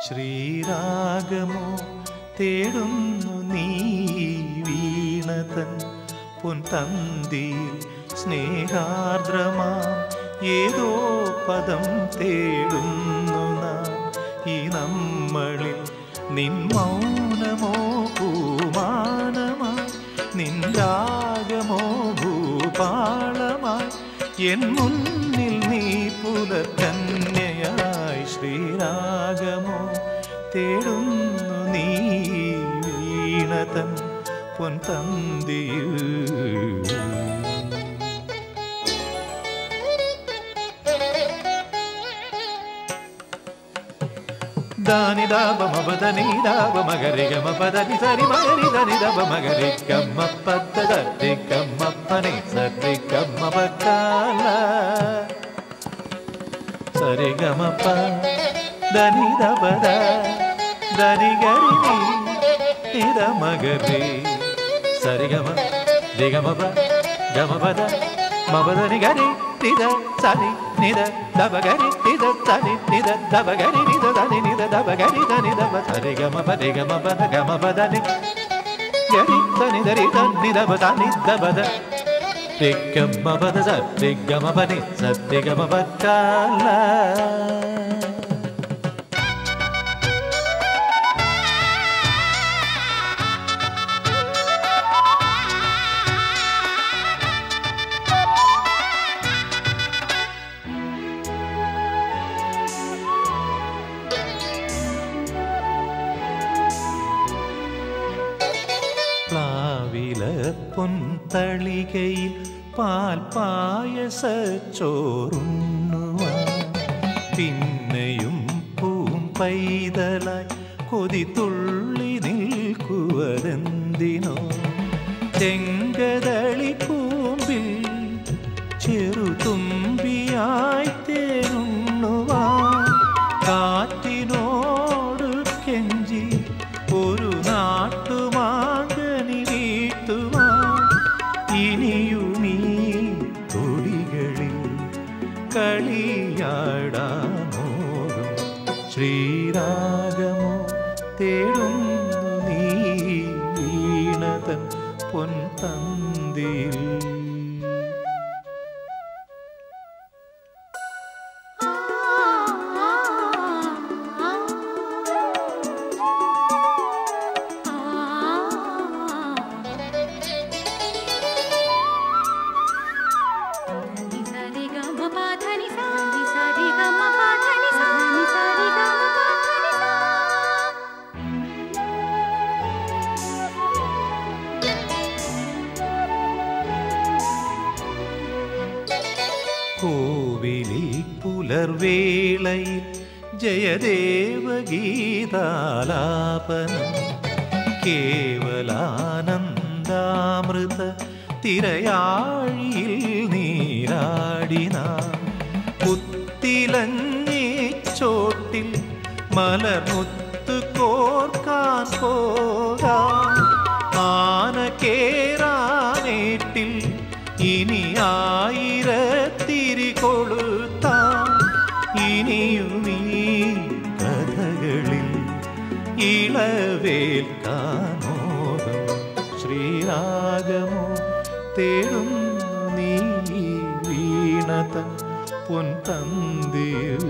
ശ്രീരാഗമോ തേടുന്നു നീ വീണതൻ പൊൻതന്തിയിൽ സ്നേഹാർദ്രമാം ഏതോ പദം തേടുന്നു നാം ഈ നമ്മളിൽ നിൻ മൗനമോ പൂമാനമായി നിൻ രാഗമോ ഭൂപാളമായി എൻ മുന്നിൽ നീ പുലർക്കന്യയായി ശ്രീരാഗമോ തേടുന്നു നീ വീണതൻ പൊൻതന്തിയിൽ దాని దాబ మబదని దాబ మగరి గమ పదని సరి మగరి దని దబ మగరి గమ్మ పద్ద దరి గమ్మ పని సరి గమ్మ బకాల సరి గమ ప దని దబద దని గరి ని నిద మగరి సరి గమ దిగమ ప గమ పద మబదని గరి నిద సరి నిద దబ గరి నిద సరి నిద దబ గరి నిద దని నిద దబ గరి దని దబ సరి గమ పది గమ పద గమ పదని గరి దని దరి దని దబ దని దబద దిగ్గమ పద సద్దిగ్గమ పని సద్దిగమ పక్కాల പ്ലാവില പൊൻതളികയിൽ പാൽ പായസച്ചോറുണ്ണുവാൻ പിന്നെയും പൂം പൈതലായി കൊതി തുള്ളി നിൽക്കുവതെന്തിനോ ചെങ്കതളി കൂമ്പിൽ ചെറുതുമ്പിയായി തേനുണ്ണുവാൻ കാറ്റിനോട് കെഞ്ചി ഒരു നാട്ടുമാകനി വീട്ടുവാൻ ഇനിയുമീ തൊടികളിൽ കളിയാടാനോടും ശ്രീരാഗമോ തേടുന്നു നീ വീണതൻ പൊൻതന്തിയിൽ കോവിലിൽ പുലർവേളയിൽ ജയദേവഗീതാലാപനം കേവലാനന്ദാമൃത തിരയാഴിയിൽ നീരാടിന പുത്തിലഞ്ഞി ചോട്ടിൽ മലമുത്ത് കോർക്കാൻ പോകാം ആന കേറാനേട്ടിൽ ഇനി ആയിരത്തിരി കൊളുത്താം ഇനിയും ഈ കഥകളിൽ ഇളവേൽക്കാനോദം ശ്രീരാഗമോ തേടുന്നു നീ വീണതൻ പൊൻതന്തിയിൽ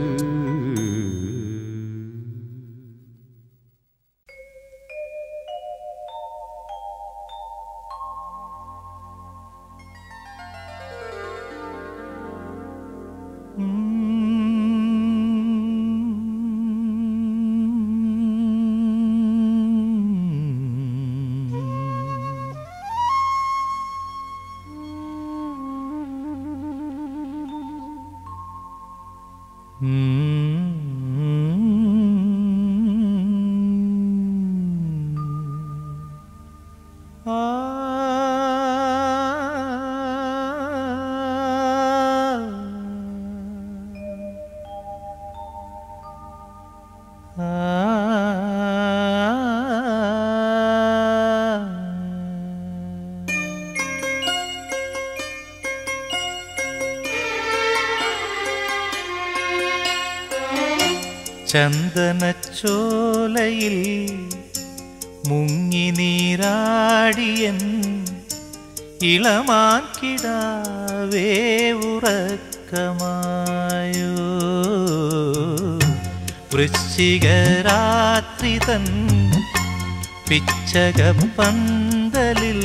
ആ ചന്ദനച്ചോലയിൽ മുങ്ങി നീരാടിയൻ ഇളമാക്കിടാവേ ഉറക്കമായോ വൃശ്ചികരാത്രി തൻ പിച്ചകപ്പന്തലിൽ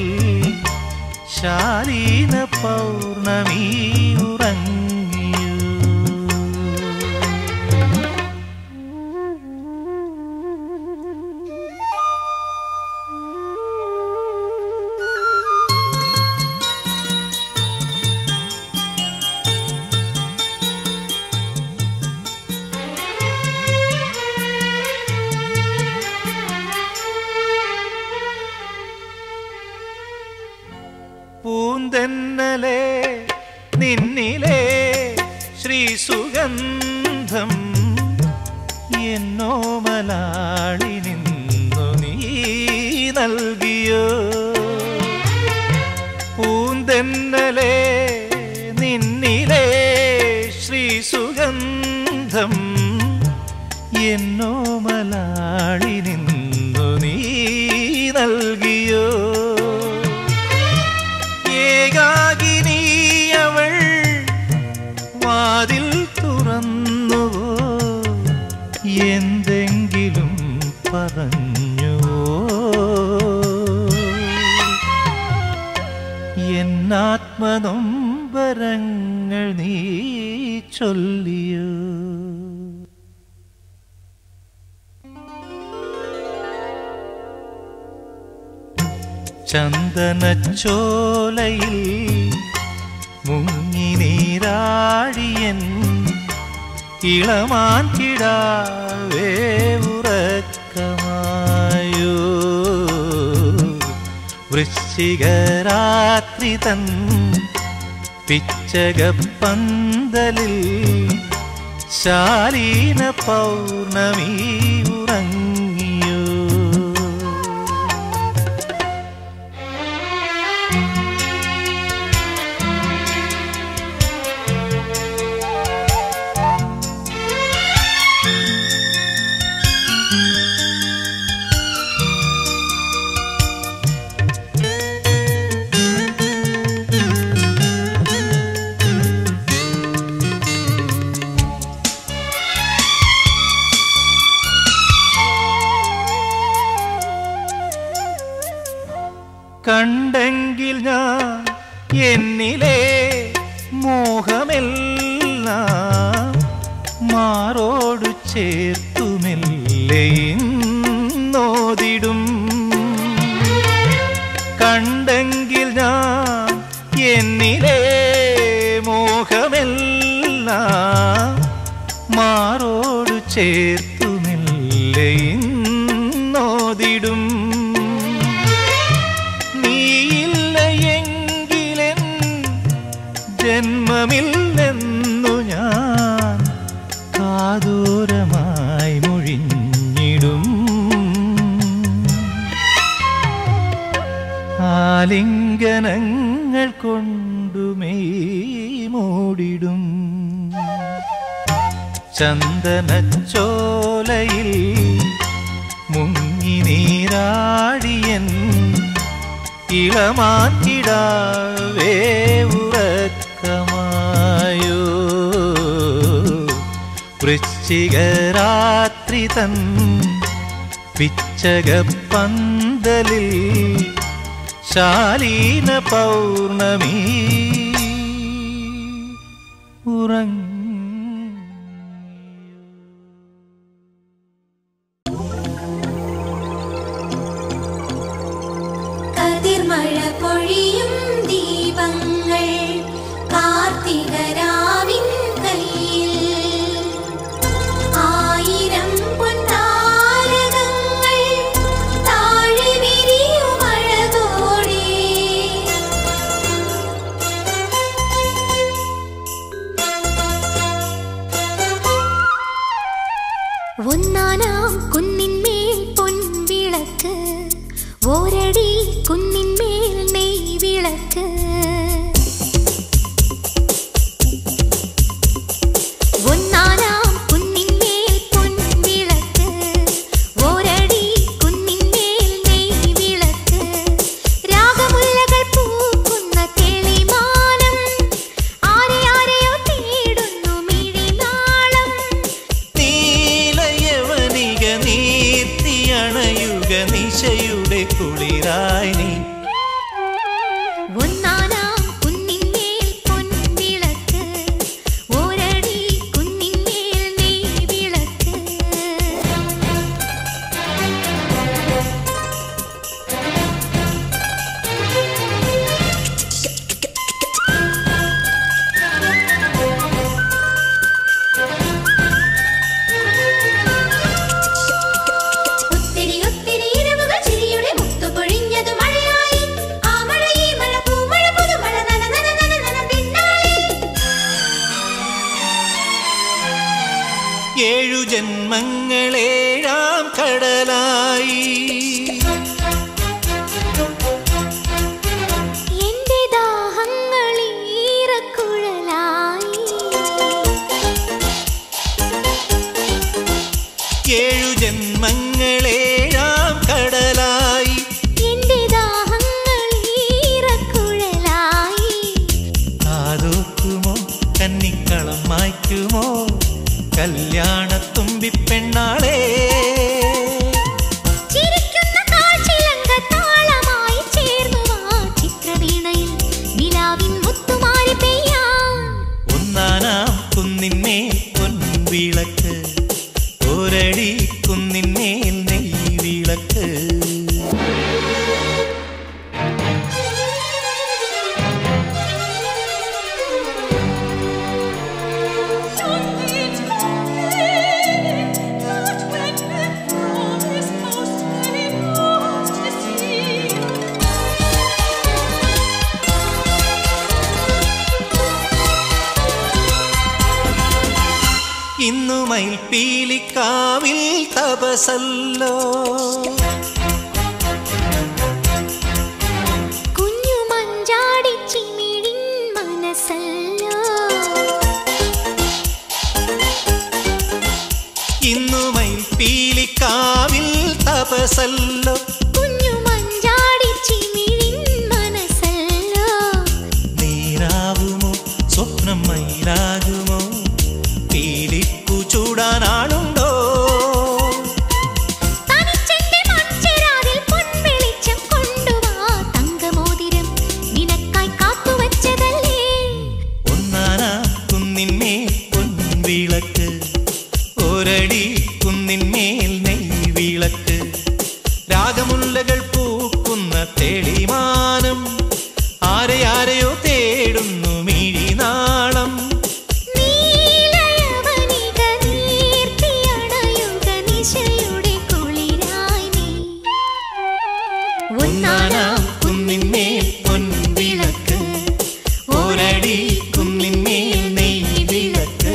ശാലീന പൗർണമി ഉറങ്ങിയോ പൂന്തെന്നലെ നിന്നിലെ ശ്രീസുഗന്ധം എന്നോ മലാളി നിന്നു നീ നൽകിയോ പൂന്തെന്നലെ നിന്നിലെ ശ്രീസുഗന്ധം എന്നോ മലാളി നിന്നു നീ നൽകിയോ ഏകാകിനി അവൾ വാതിൽ തുറന്നുവോ എന്തെങ്കിലും പറഞ്ഞുവോ എന്നാത്മനൊമ്പരങ്ങൾ നീ ചൊല്ലിയോ ചന്ദനച്ചോലയിൽ മുങ്ങി നീരാടിയൻ ഇളമാൻ കിടാവേ ഉറക്കമായോ വൃശ്ചികരാത്രി തൻ പിച്ചകപ്പന്തലിൽ ശാലീന പൗർണമി ഉറങ്ങിയോ കണ്ടെങ്കിൽ ഞാൻ എന്നിലെ മോഹമെല്ലാം മാറോടു ചേർത്തുമെല്ലേ നോതിടും കണ്ടെങ്കിൽ ഞാൻ എന്നിലെ മോഹമെല്ലാം മാറോടു ചേർത്തുമെല്ലേ നോതിടും നീയില്ല എങ്കിലെൻ ജന്മമില്ലെന്നു ഞാൻ കാതൂരമായി മൊഴിഞ്ഞിടും ആലിംഗനങ്ങൾ കൊണ്ടുമേ മൂടിടും ചന്ദനച്ചോലയിൽ മുങ്ങി നീരാടിയൻ ഇളമാറ്റിടാവേ ഉറക്കമായോ വൃശ്ചികരാത്രി തൻ പിച്ചകപ്പന്തലിൽ ശാലീന പൗർണമി ഉറങ്ങിയോ കതിർമഴ പൊഴിയും ദീപങ്ങൾ കാർത്തികരാവിൻ കയ്യിൽ ആയിരം പൊൻതാരകങ്ങൾ താഴെ വിരിയുമഴതോടെ ഒന്നാനാം കുന്നിന്മേൽ പൊൻവിളക്ക് ഓരടി കുന്നിന്മേൽ നെയ് വിളക്ക് ഒന്നാനാം കുന്നിന്മേൽ പൊൻവിളക്ക് ഏഴു ജന്മങ്ങളേഴാം കടലായി എന്റെ ദാഹങ്ങളീറക്കുഴലായി ഏഴു ജന്മങ്ങളേഴാം കടലായി എന്റെ ദാഹങ്ങളീറക്കുഴലായി കാതോക്കുമോ കന്നിക്കളം മായ്ക്കുമോ കല്യാണത്തുമ്പി പെണ്ണാളേ ചിരിക്കുന്ന കാഴ്ചിലങ്ക താളമായി ചേർന്നു വാ ചിത്രവീണയിൽ നിലാവിൻ മുത്തുമാരി പെയ്യാൻ ഒന്നാനാം കുന്നിന്മേൽ പൊൻവിളക്ക് ഒരടി കുന്നിന്മേൽ നെയ്വിളക്ക് ഇന്നു മയിൽപ്പീലിക്കാവിൽ തപസല്ലോ കുഞ്ഞു മഞ്ചാടി ചിമിഴിൻ മനസ്സല്ലോ ഇന്നു മയിൽപ്പീലിക്കാവിൽ തപസല്ലോ കുഞ്ഞു മഞ്ചാടി ചിമിഴിൻ മനസ്സല്ലോ നീരാവുമോ സ്വപ്നം മയിലാകുമോ പീലിപ്പു ചൂടാനാളുണ്ടോ തനിച്ചെന്റെ മൺചെരാതിൽ പൊൻവെളിച്ചം കൊണ്ടുവാ തങ്കമോതിരം നിനക്കായി കാത്തുവച്ചതല്ലേ ഒന്നാനാ കുന്നിന്മേൽ പൊൻവിളക്ക് ഒരടി കുന്നിന്മേൽ നെയ്വിളക്ക് രാഗമുല്ലകൾ പൂക്കുന്ന തെളിമാനം ആരെ ആരെയോ തേടുന്നു മിഴിനാളം നീലയവനിക നീർത്തിയണയുക നിശയുടെ കുളിരായി നീ ഒന്നാനാം കുന്നിന്മേൽ പൊൻവിളക്ക് ഒരടി കുന്നിന്മേൽ നെയ്വിളക്ക്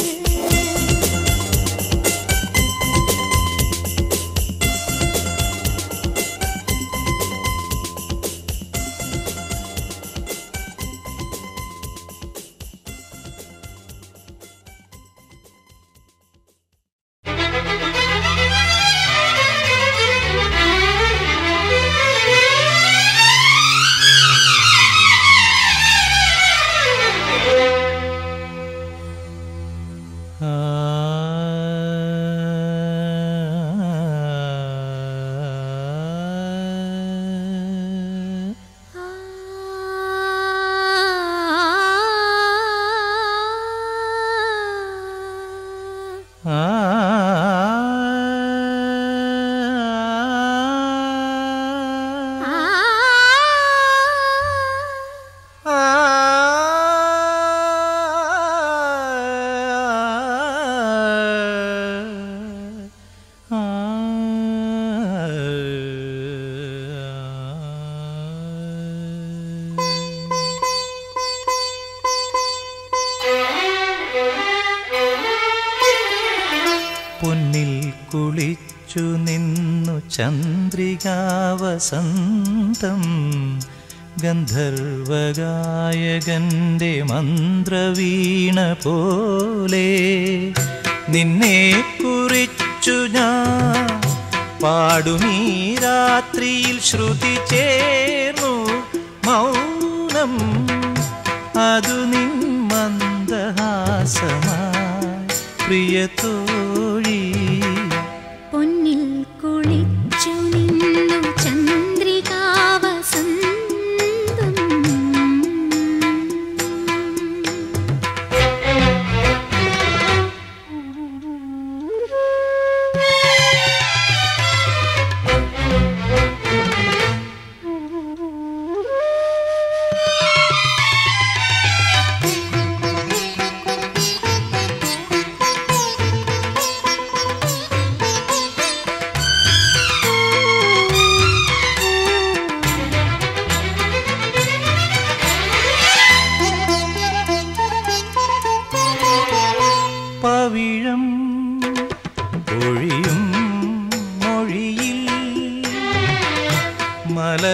പൊന്നിൽ കുളിച്ചു നിന്നു ചന്ദ്രികാവസന്തം ഗന്ധർവഗായകന്റെ മന്ത്രവീണ പോലെ നിന്നെ കുറിച്ചു ഞാൻ പാടുമീ രാത്രിയിൽ ശ്രുതി ചേർന്നു മൗനം അതു നിൻ മന്ദഹാസമായി പ്രിയതോഴി പൊന്നിൽ കുളിച്ചു നിന്നു ചന്ദ്രികാവസന്തം ആ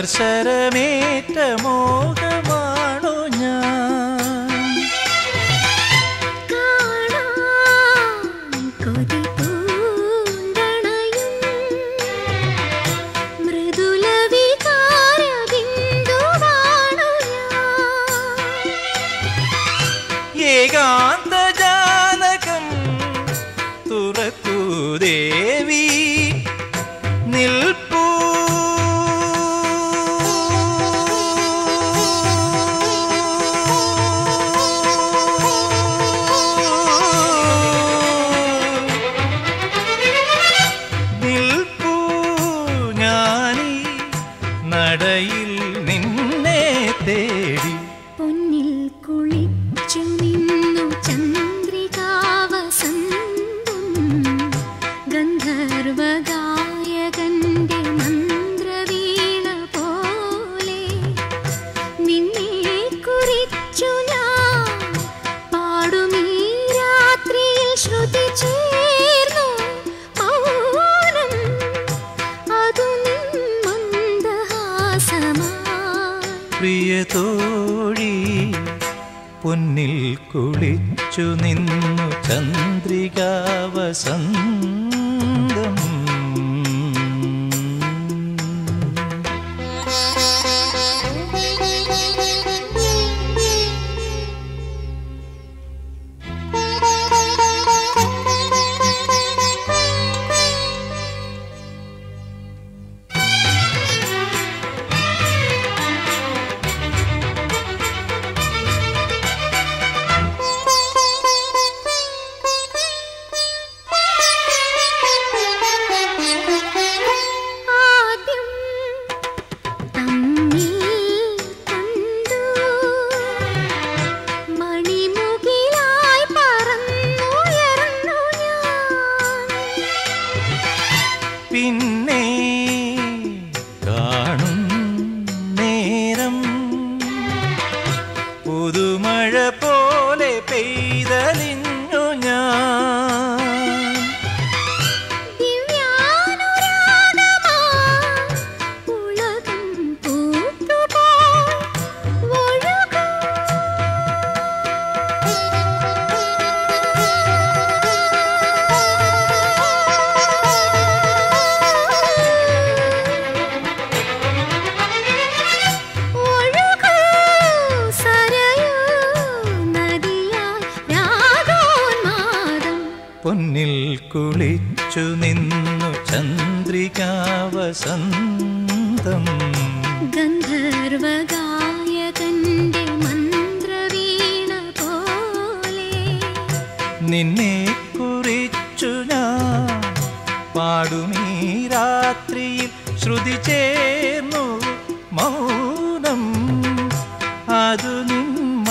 സ്പർശരമേറ്റ മോഹമാണു ഞാൻ കാണാൻ കൊതി പൂണ്ടണയും മൃദുല വികാര ബിന്ദുവാണു ഞാൻ ഏകാന്ത ജാലകം തുറക്കൂ ദേവി നിൽപ്പൂ നിൽപ്പൂ ഞാനീ നടയിൽ നിന്നെ തേടി പൊന്നിൽ കുളിച്ചു നിന്നു ചന്ദ്രികാവസന്തം ഗന്ധർവഗായകന്റെ മന്ത്രവീണ പോലെ നിന്നെ കുറിച്ചു ഞാൻ പാടുമീ രാത്രിയിൽ ശ്രുതി ചേർന്നു മൗനം അതു നിൻ മന്ദഹാസമായി പ്രിയ തോഴി പൊന്നിൽ കുളിച്ചു നിന്നു ചന്ദ്രികാവസന്തം ആദ്യം തമ്മിൽ കണ്ടു മണിമുകിലായി പറന്നുയർന്നു ഞാൻ പിന്നെ കാണും നേരം പുതുമഴ പോലെ പെയ്തലിഞ്ഞു ഞാൻ ദിവ്യാനുരാഗമാ ഉലകം പൂത്തുപോയി ഒഴുകൂ ഒഴുകൂ സരയൂ നദിയായി രാഗോന്മാദം പൊന്നിൽ കുളിച്ചു നിന്നു ചന്ദ്രികാവസന്തം ഗന്ധർവഗായകന്റെ മന്ത്രവീണ പോലെ നിന്നെ കുറിച്ചു ഞാൻ പാടുമീ രാത്രിയിൽ ശ്രുതി ചേർന്നു മൗനം അതു നിൻ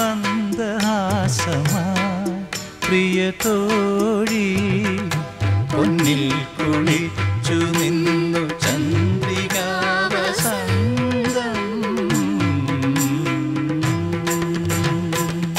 മന്ദഹാസമായി പ്രിയ തോഴി പൊന്നിൽ കുളിച്ചു നിന്നു ചന്ദ്രികാവസന്തം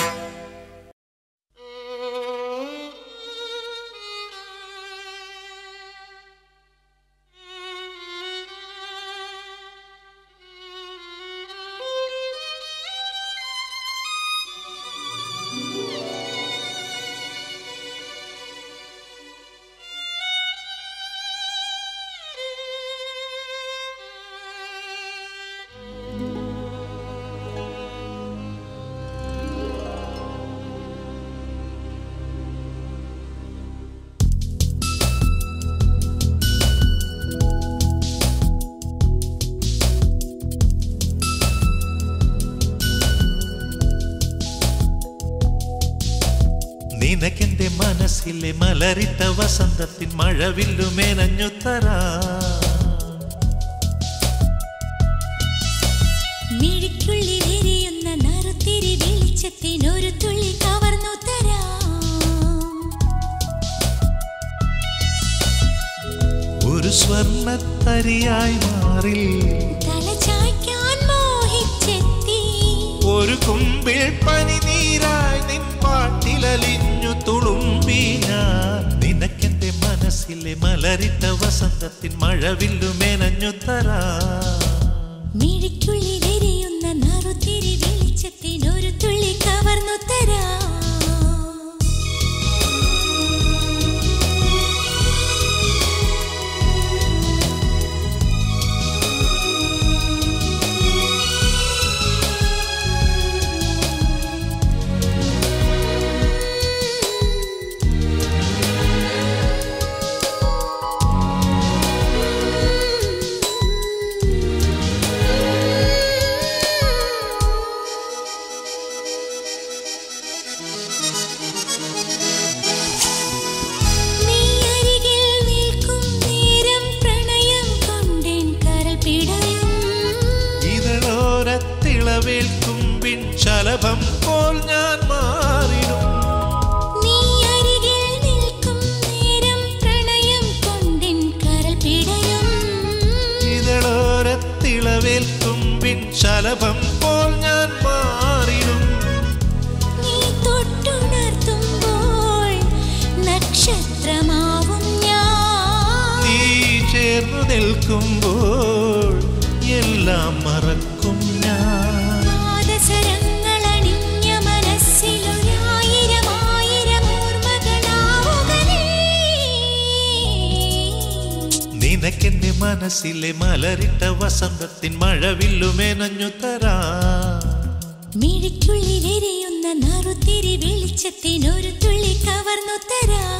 നിനക്കെന്റെ മനസ്സിലെ മലരിട്ട വസന്തത്തിൻ മഴവില്ലു മേനഞ്ഞു തരാ മിഴിക്കുള്ളിൽ എരിയുന്ന നറുത്തിരി വെളിച്ചത്തിനൊരു തുള്ളി കവർന്നു തരാം ഒരു സ്വർണത്തരിയായി മാറി തല ചായ്ക്കാൻ മോഹിച്ചെത്തി ഒരു കുമ്പിൾ പനിനീരായി നിൻ പാട്ടിലലിഞ്ഞു തുളുമ്പി ഞാൻ നിനക്കെന്റെ മനസ്സിലെ മലരിട്ട വസന്തത്തിൻ മഴവില്ലു മേനഞ്ഞു തരാ മിഴിക്കുള്ളിലെരിയുന്ന നറുത്തിരി വെളിച്ചത്തിനൊരു തുള്ളി കവർന്നു തരാം നീ അരികിൽ നിൽക്കും നേരം പ്രണയം കൊണ്ടേൻ കരൾ പിടയും ഇതളോരത്തിളവേൽക്കുമ്പിൻ ശലഭം പോൽ ഞാൻ മാറിടും നീ അരികിൽ നിൽക്കും നേരം പ്രണയം കൊണ്ടേൻ കരൾ പിടയും ഇതളോരത്തിളവേൽക്കുമ്പിൻ ശലഭം പോൽ ഞാൻ മാറിടും നീ തൊട്ടുണർത്തുമ്പോൾ നക്ഷത്രമാവും ഞാൻ നീ ചേർന്നു നിൽക്കുമ്പോൾ എല്ലാം മറക്കും ഞാൻ പാദസരങ്ങളണിഞ്ഞ മനസ്സിലൊരായിരം ആയിരം ഓർമ്മകളാവുകനേ നിനക്കെന്റെ മനസ്സിലെ മലരിട്ട വസന്തത്തിൻ മഴവില്ലുമേനഞ്ഞു തരാ മിഴിക്കുള്ളിലെരിയുന്ന നറുത്തിരി വെളിച്ചത്തിനൊരു തുള്ളി കവർന്നു തരാം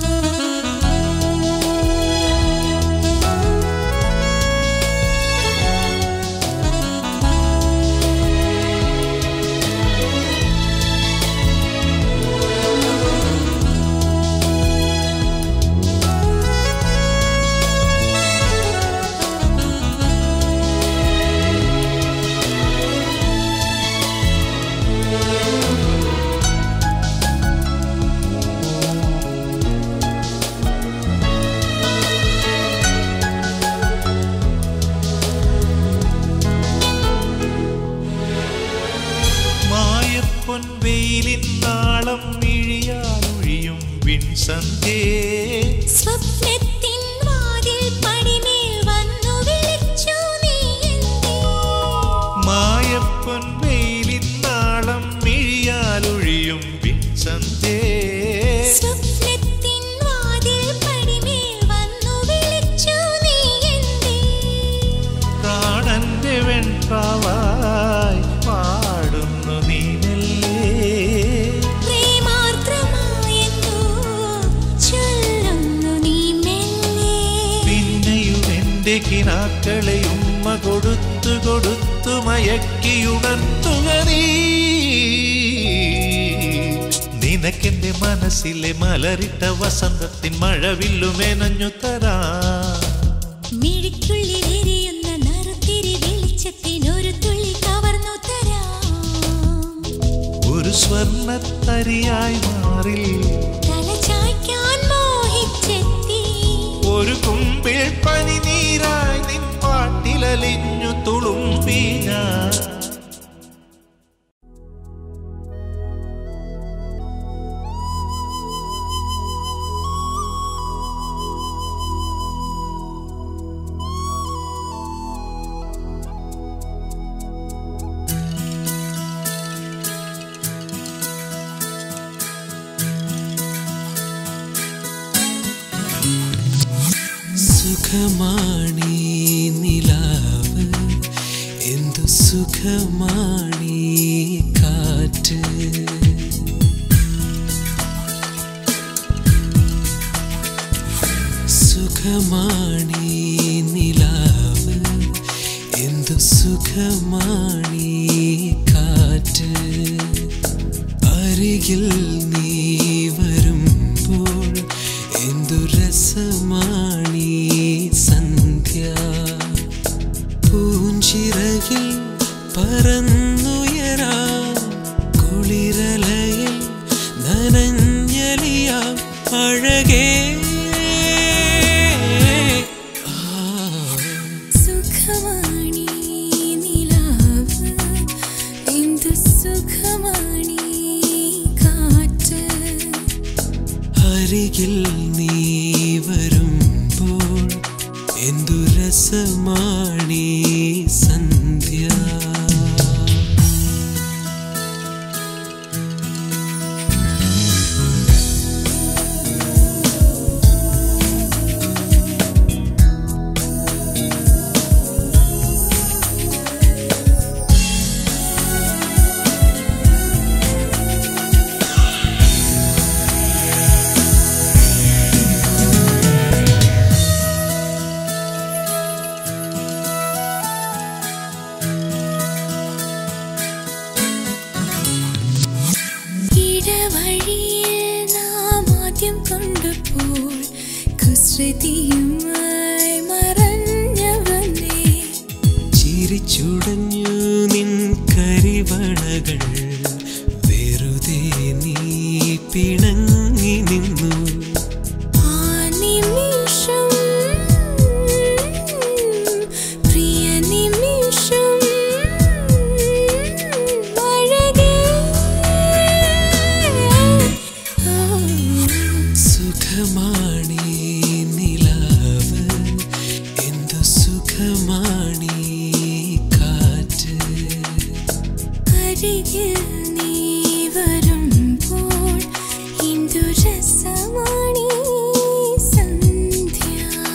മായപ്പൊൻ വെയിലിൻ നാളം മിഴിയാലൊഴിയും വിൺസന്ധ്യേ സ്വപ്നത്തിൻ വാതിൽ പടിമേൽ വന്നു വിളിച്ചു നീ എന്തേ? മായപ്പൊൻ വെയിലിൻ നാളം മിഴിയാലൊഴിയും വിൺസന്ധ്യേ സ്വപ്നത്തിൻ വാതിൽ പടിമേൽ വന്നു വിളിച്ചു നീ എന്തേ? പ്രാണന്റെ വെൺപ്രാവായി പാടുന്നു നീനല്ലേ പ്രേമാർദ്രമായെന്തോ ചൊല്ലുന്നു നീ മെല്ലെ. പിന്നെയും എന്റെ കിനാക്കളെ ഉമ്മ കൊടുത്തു കൊടുത്തു മയക്കിയുണർത്തുക നീ നിനക്കെന്റെ മനസ്സിലെ മലരിട്ട വസന്തത്തിൻ മഴവില്ലുമേനഞ്ഞു തരാ മിഴിക്കുള്ളിലെരിയുന്ന നറുത്തിരി വെളിച്ചത്തിനൊരു തുള്ളി കവർന്നു തരാം ഒരു സ്വർണത്തരിയായി മാറി തല ചായ്ക്കാൻ മോഹിച്ചെത്തി ഒരു കുമ്പിൾ പനിനീരായി നിൻ പാട്ടിലലിഞ്ഞു തുളുമ്പി ഞാൻ സുഖമാണീ നിലാവ് എന്തു സുഖമാണീ കാറ്റ് സുഖമാണീ നിലാവ് എന്തു സുഖമാണീ കാറ്റ് അരികിൽ നീ വരുമ്പോൾ എന്തു രസമാണീ സന്ധ്യ പൂഞ്ചിറകിൽ പറന്നുയരാ കുളിരലയിൽ നനഞ്ഞലിയാം അഴകേ ആ സുഖമാണീ നിലാവ് എന്തു സുഖമാണീ കാറ്റ് അരികിൽ നീ വരുമ്പോൾ എന്തു രസമാണീ സന്ധ്യ പിണങ്ങി നിന്നു ആ നിമിഷം പ്രിയ നിമിഷം അഴകേ സുഖമാണീ നിലാവ് എന്തു സുഖമാണീ കാറ്റ് അരികിൽ നീ വരുമ്പോൾ എന്തു രസമാണീ സന്ധ്യ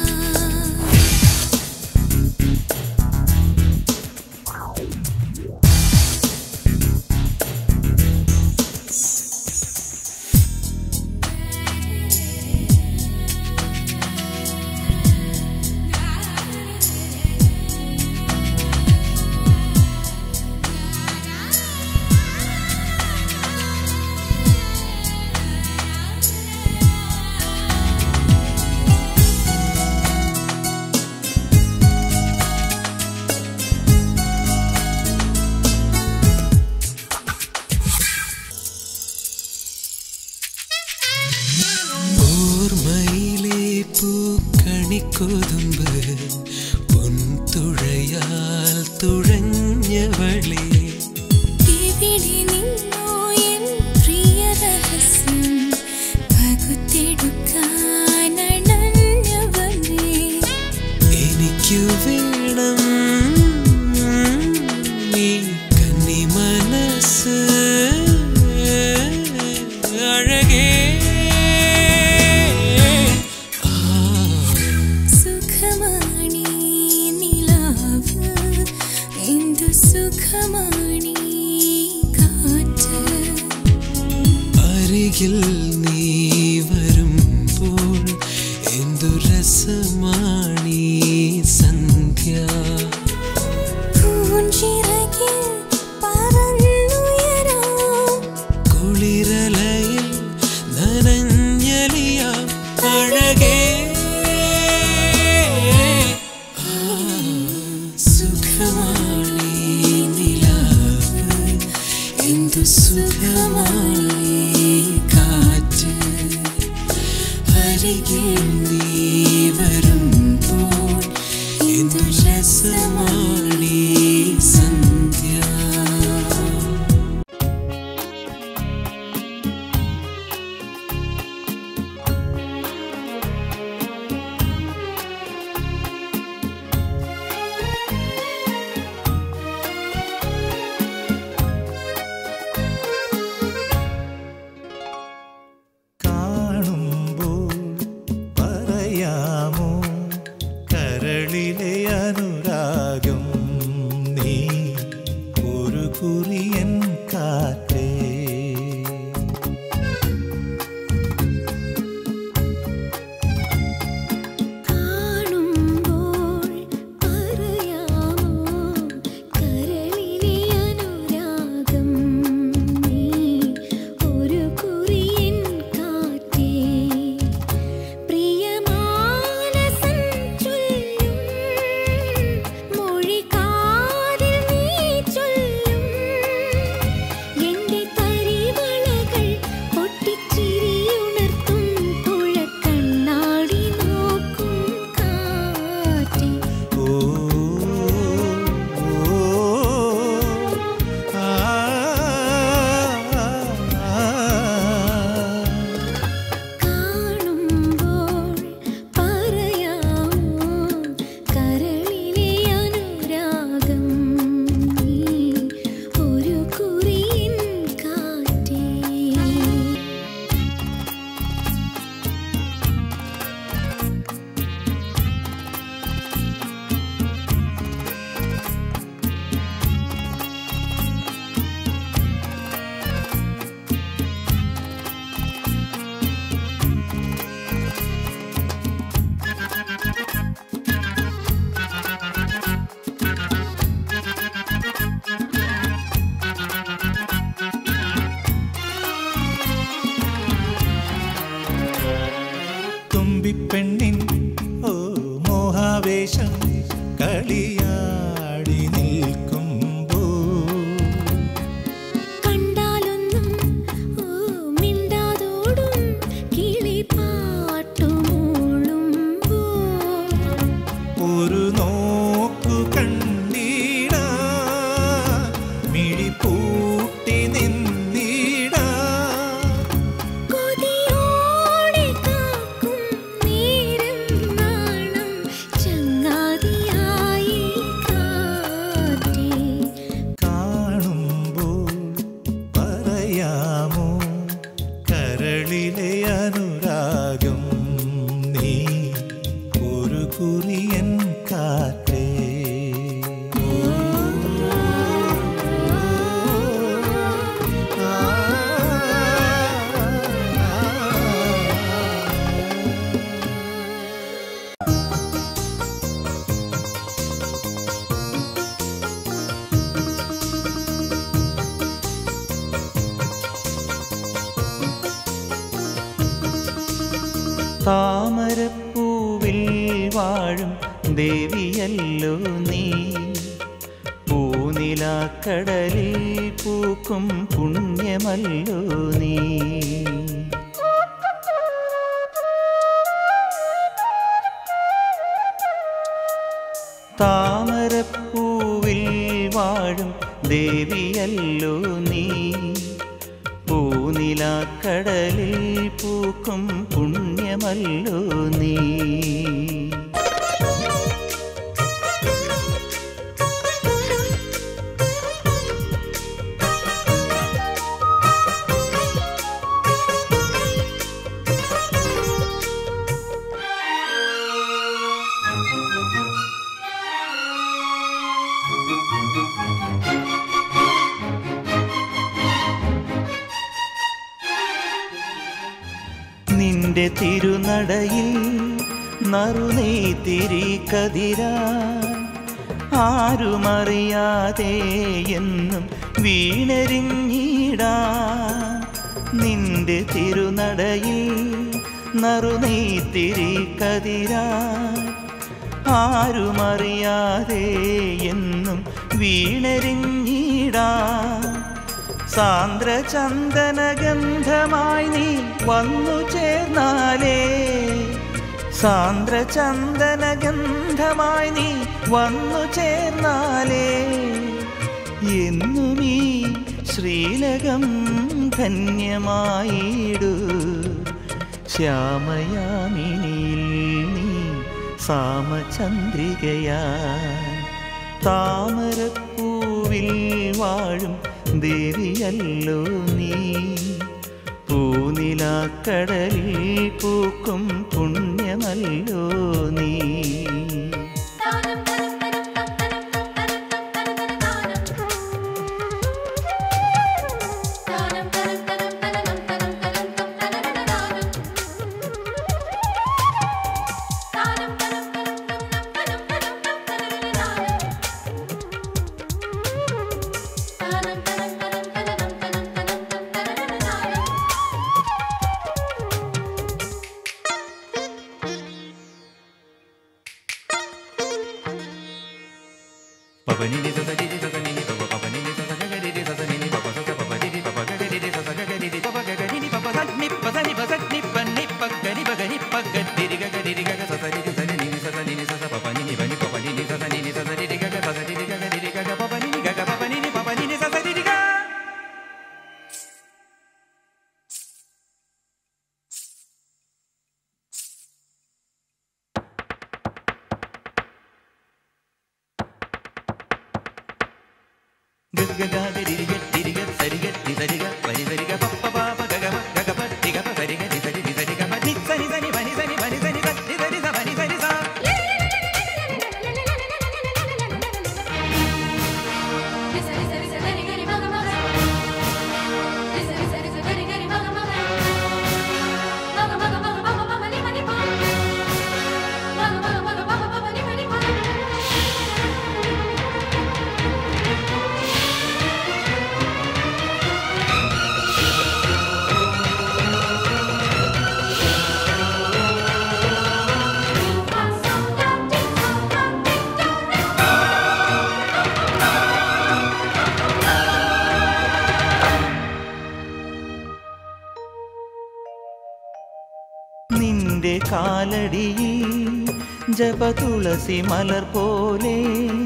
ഓർമ്മയിലെ പൂക്കണിക്കൊതുമ്പ് പൊൻതുഴയാൽ തുഴഞ്ഞവളെ ഇവിടെ നിന്നോ എൻ പ്രിയ രഹസ്യം പകുത്തെടുക്കാനണഞ്ഞവനേ എനിക്കു വേണം നീ കന്നി മനസ്സ് അഴകേ ആ സുഖമാണീ നിലാവ് എന്തു സുഖമാണീ കാറ്റ് അരികിൽ നീ വരുമ്പോൾ എന്തു രസമാണീ സന്ധ്യ പൂഞ്ചിറകിൽ പറന്നുയരാം കുളിരലയിൽ നനഞ്ഞലിയ അഴകേ ആ, സുഖമാണീ നിലാവ് എന്തു സുഖമാണീ കാറ്റ് അരികിൽ നീ വരുമ്പോൾ എന്തു രസമാണീ സന്ധ്യ കാണുമ്പോൾ പറയാമോ കരളിലെ അനുരാഗം നീ ഒരു കുറിയൻ കാറ്റേ കാണുമ്പോൾ പറയാമോ കരളിലെ അനുരാഗം നീ ഒരു കുറിയൻ കാറ്റേ പ്രിയമാനസൻ ചൊല്ലും മൊഴി കാതിൽ നീ ചൊല്ലും എന്റെ തരിവളകൾ പൊട്ടിച്ചിരിയുണർത്തും തുഴക്കണ്ണാടി നോക്കും കാറ്റേ ഓ ഓ, ആ, ആ, കാണുമ്പോൾ പറയാമോ കരളിലെ അനുരാഗം നീ ഒരു കുറിയിൻ കാറ്റേ തുമ്പിപ്പെണ്ണിൻ ഓ മോഹാവേശം കളിയാടി നിൽക്കുമ്പോൾ കണ്ടാലൊന്നും ഓ മിണ്ടാതോ താമരപ്പൂവിൽ വാഴും ദേവിയല്ലോ നീ പൂനിലാക്കടലിൽ പൂക്കും പുണ്യമല്ലോ നീ താമരപ്പൂവിൽ വാഴും ദേവിയല്ലോ നീ പൂനിലാക്കടലിൽ പൂക്കും പുണ്യമല്ലോ നീ നിന്റെ തിരുനടയിൽ നറുനെയ്ത്തിരി കതിരാ ആരുമറിയാതെ എന്നും വീണരിഞ്ഞിടാ നിന്റെ തിരുനടയിൽ നറുനെയ്ത്തിരി കതിരാ ആരുമറിയാതെ എന്നും വീണരിഞ്ഞിടാ സാന്ദ്രചന്ദനഗന്ധമായി നീ വന്നു ചേർന്നാലേ സാന്ദ്രചന്ദനഗന്ധമായി നീ വന്നു ചേർന്നാലേ എന്നുമീ ശ്രീലകം ധന്യമായിടൂ ശ്യാമയാമിനിയിൽ നീ സാമചന്ദ്രികയാ താമരപ്പൂവിൽ വാഴും ദേവിയല്ലോ നീ പൂനിലാക്കടലിൽ പൂക്കും പുണ്യമല്ലോ നീ താനം തനം തനം തനം തനം തനം തനം താനം താനം തനം തനം തനം തനം തനം താനം താനം തനം തനം തനം തനം താനം താനം തനം തനം തനം തനം താനം പവനിനി സസനിനി സസനിനി പവ പവനിനി സസഗഗരിരി സസനിനി പവ സസ പവനിനി പവഗഗരിരി സസഗഗരിരി പവഗഗരിനി പവസന്നി പസനി പസന്നി പന്നി പഗ്ഗനി പഗനി പഗ്ഗരിരി ഗഗരിരി ഗഗ സസനിനി സനിനി സസനിനി സസ പവനിനി വനി പവനിനി സസനിനി സസനിരി ഗഗ സസനിരി ഗഗരിരി ഗഗ പവനിനി ഗഗ പവനിനി പവനിനി സസനിരി ഗ ഗഗഗഗരിരി ഗട്ടിരി ഗ സരി ഗട്ടി സരി ഗ പരി സരി ഗ പപ്പ പാപ ഗഗ മ ഗഗ പ ടി ഗ പ സരി ഗ ടി സരി ടി സരി ഗ മ നി സനി സനി വനി സനി വനി സനി സ നി സരി സ വനി സനി സ നിന്റെ കാലടിയിൽ ജപതുളസി മലർ പോലെ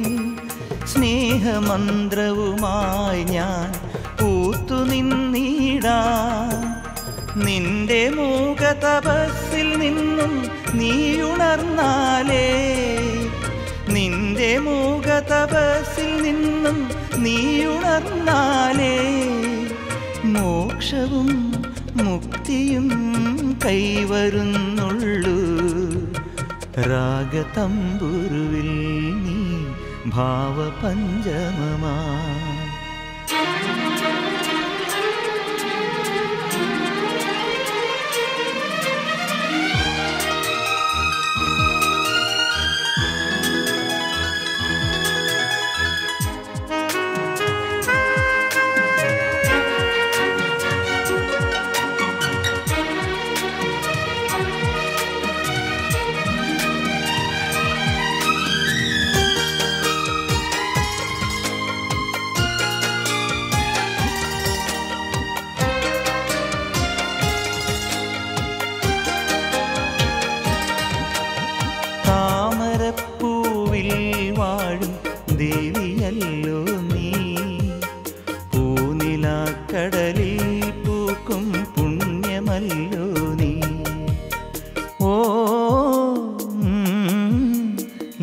സ്നേഹമന്ത്രവുമായി ഞാൻ പൂത്തു നിന്നിടാ നിന്റെ മൂക തപസ്സിൽ നിന്നും നീയുണർന്നാലേ നിന്റെ മൂക തപസ്സിൽ നിന്നും നീയുണർന്നാലേ മോക്ഷവും മുക്തിയും കൈവരുന്നുള്ളൂ രാഗതമ്പുരുവിൽ നീ ഭാവപഞ്ചമമാ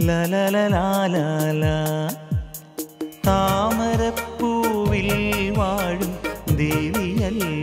ലലലലാലാല താമരപ്പൂവിൽ വാഴും ദേവിയല്ലേ